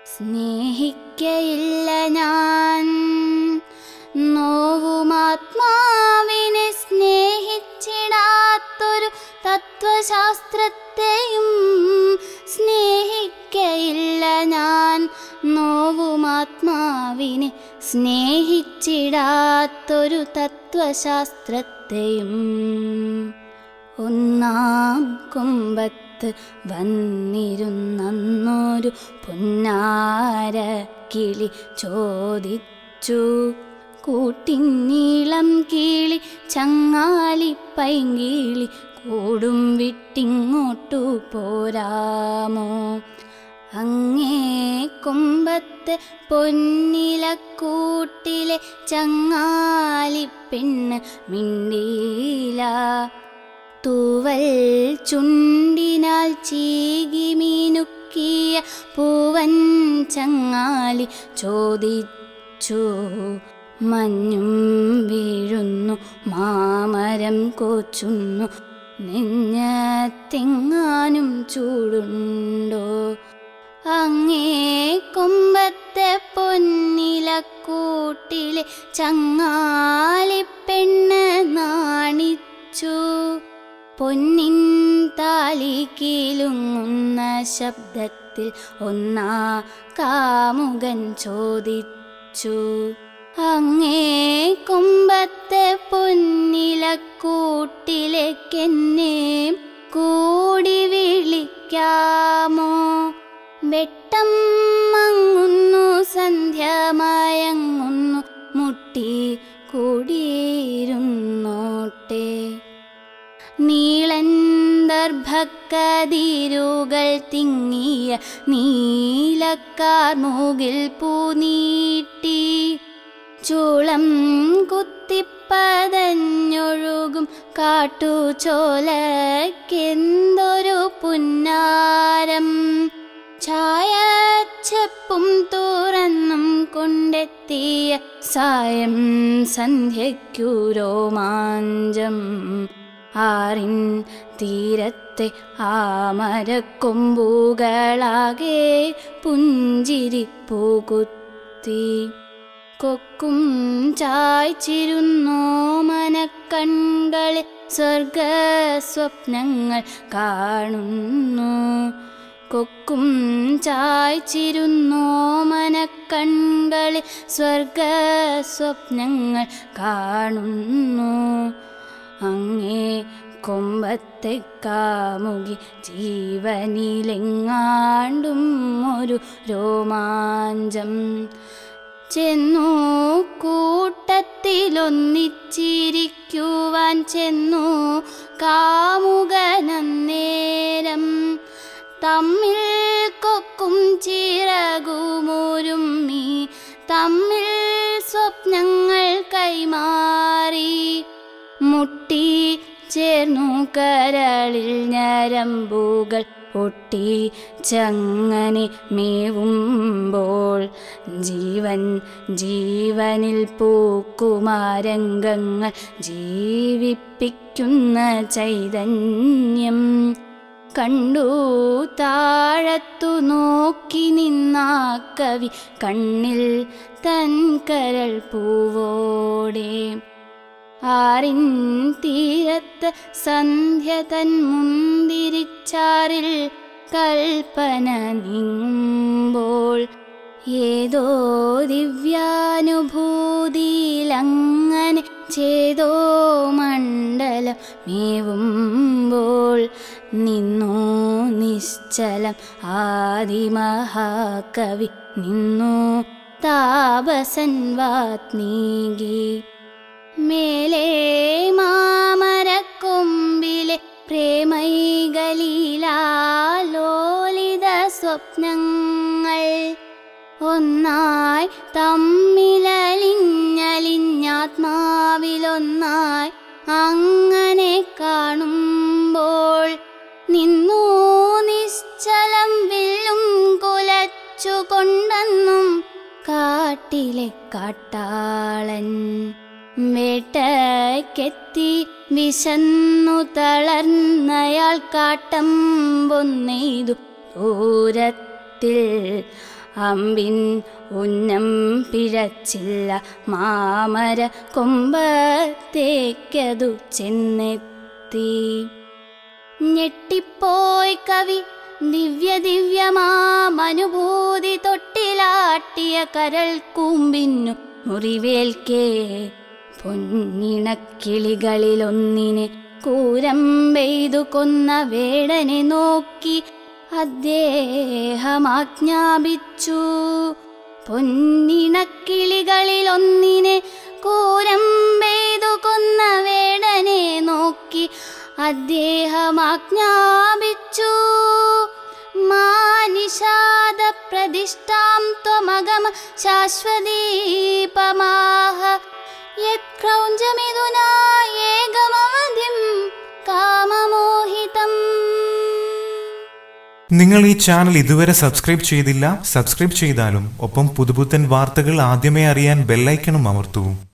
സ്നേഹിക്കയില്ല ഞാൻ നോവുമാത്മാവിനെ സ്നേഹിച്ചിടാത്തൊരു തത്വശാസ്ത്രത്തെയും സ്നേഹിക്കയില്ല ഞാൻ നോവുമാത്മാവിനെ സ്നേഹിച്ചിടാത്തൊരു തത്വശാസ്ത്രത്തെയും ഒന്നാം കുമ്പത്ത് വന്നിരുന്നൊരു പൊന്നാര കിളി ചോദിച്ചു കൂട്ടിനീളം കിളി ചങ്ങാലി പൈങ്കിളി കൂടും വിട്ടിങ്ങോട്ടു പോരാമോ അങ്ങേ കുമ്പത്തെ പൊന്നിലക്കൂട്ടിലെ ചങ്ങാലി പെണ്ണ് മിണ്ടീല തൂവൽ ചുണ്ടിനാൽ ചീകി മീനുക്കിയ പൂവൻ ചങ്ങാലി ചോദിച്ചു മഞ്ഞും വീഴുന്നു മാമരം കോച്ചുന്നു നെഞ്ഞത്തെങ്ങാനും ചൂടുണ്ടോ അങ്ങേ കൊമ്പത്തെ പൊന്നിലക്കൂട്ടിലെ ചങ്ങാലിപ്പെണ്ണ് നാണിച്ചു പൊന്നിൻ താലി കീലുങ്ങുന്ന ശബ്ദത്തിൽ ഒന്നാ കാമുകൻ ചോദിച്ചു അങ്ങേ കുമ്പത്തെ പൊന്നിലക്കൂട്ടിലേക്കെന്നെ കൂടി വിളിക്കാമോ വെട്ടം മങ്ങുന്നു സന്ധ്യമയങ്ങുന്നു മുട്ടി കൂടിയിരുന്നോട്ടെ നീളന്തർഭക്കതിരുകൾ തിങ്ങിയ നീലക്കാർ മൂകിൽ പൂനീട്ടി ചൂളം കുത്തിപ്പതഞ്ഞൊഴുകും കാട്ടുചോലക്കെന്തൊരു പുന്നാരം ഛായച്ചെപ്പും തുറന്നും കൊണ്ടെത്തിയ സായം സന്ധ്യയ്ക്കു രോമാഞ്ചം ആറിൻ തീരത്തെ ആമരക്കൊമ്പുകളാകെ പുഞ്ചിരി പൂകുത്തി കൊക്കും ചായ്ച്ചിരുന്നോ മനക്കൺകളിൽ സ്വർഗ സ്വപ്നങ്ങൾ കാണുന്നു കൊക്കും ചായ്ച്ചിരുന്നോ മനക്കൺകളിൽ സ്വർഗ സ്വപ്നങ്ങൾ കാണുന്നു അങ്ങേ കൊമ്പത്തെ കാമുകി ജീവനിലെങ്ങാണ്ടും ഒരു രോമാഞ്ചം ചെന്നു കൂട്ടത്തിലൊന്നിച്ചിരിക്കുവാൻ ചെന്നു കാമുകനന്നേരം തമ്മിൽ കൊക്കും ചിറകുമൊരുമ്മി തമ്മിൽ സ്വപ്നങ്ങൾ കൈമാറി മുട്ടി ചേർന്നു കരളിൽ ഞരമ്പുകൾ പൊട്ടി ചങ്ങനെ മേവുമ്പോൾ ജീവൻ ജീവനിൽ പൂക്കുമാരംഗങ്ങൾ ജീവിപ്പിക്കുന്ന ചൈതന്യം കണ്ടു താഴത്തു നോക്കി നിന്നാ കവി കണ്ണിൽ തൻ കരൾ പൂവോടെ ആറിൻ തീരത്ത് സന്ധ്യ തൻ മുന്തിരിച്ചാറിൽ കൽപ്പന നീങ്ങുമ്പോൾ ഏതോ ദിവ്യാനുഭൂതിയിലങ്ങനെ ചേതോ മണ്ഡലം മേവുമ്പോൾ നിന്നു നിശ്ചലം ആദിമഹാകവി നിന്നു താപസൻ വാത്മീകി മേലെ മാമരക്കൊമ്പിലെ പ്രേമൈകലീലാലോലിത സ്വപ്നങ്ങൾ ഒന്നായി തമ്മിലലിഞ്ഞലിഞ്ഞാത്മാവിലൊന്നായി അങ്ങനെ കാണുമ്പോൾ നിന്നു നിശ്ചലം വില്ലും കുലച്ചുകൊണ്ടെന്നും കാട്ടിലെ കാട്ടാളൻ വേട്ടക്കെത്തി വിശന്നു തളർന്നയാൾ കാട്ടം പൊന്നെയ്തു ദൂരത്തിൽ അമ്പിൻ ഉന്നം പിഴച്ചില്ല മാമര കൊമ്പത്തേക്കതു ചെന്നെത്തി ഞെട്ടിപ്പോയി കവി ദിവ്യ ദിവ്യമാമനുഭൂതി തൊട്ടിലാട്ടിയ കരൾ കൂമ്പിന്നു മുറിവേൽക്കേ പൊന്നിണക്കിളികളിലൊന്നിനെ കൂരമ്പെയ്തു കൊന്ന വേടനെ നോക്കി അദ്ദേഹമാജ്ഞാപിച്ചു പൊന്നിണക്കിളികളിലൊന്നിനെ കൂരമ്പെയ്തു കൊന്ന വേടനെ നോക്കി അദ്ദേഹമാജ്ഞാപിച്ചു മാനിഷാദ പ്രതിഷ്ഠാം ത്വമഗമ ശാശ്വതീപമാഹ യത്ക്രൗഞ്ചമിതുനാ ഏകമവധിം കാമമോഹിതം നിങ്ങൾ ഈ ചാനൽ ഇതുവരെ സബ്സ്ക്രൈബ് ചെയ്തില്ല സബ്സ്ക്രൈബ് ചെയ്താലും ഒപ്പം പുതുപുത്തൻ വാർത്തകൾ ആദ്യമേ അറിയാൻ ബെല്ലൈക്കണും അമർത്തൂ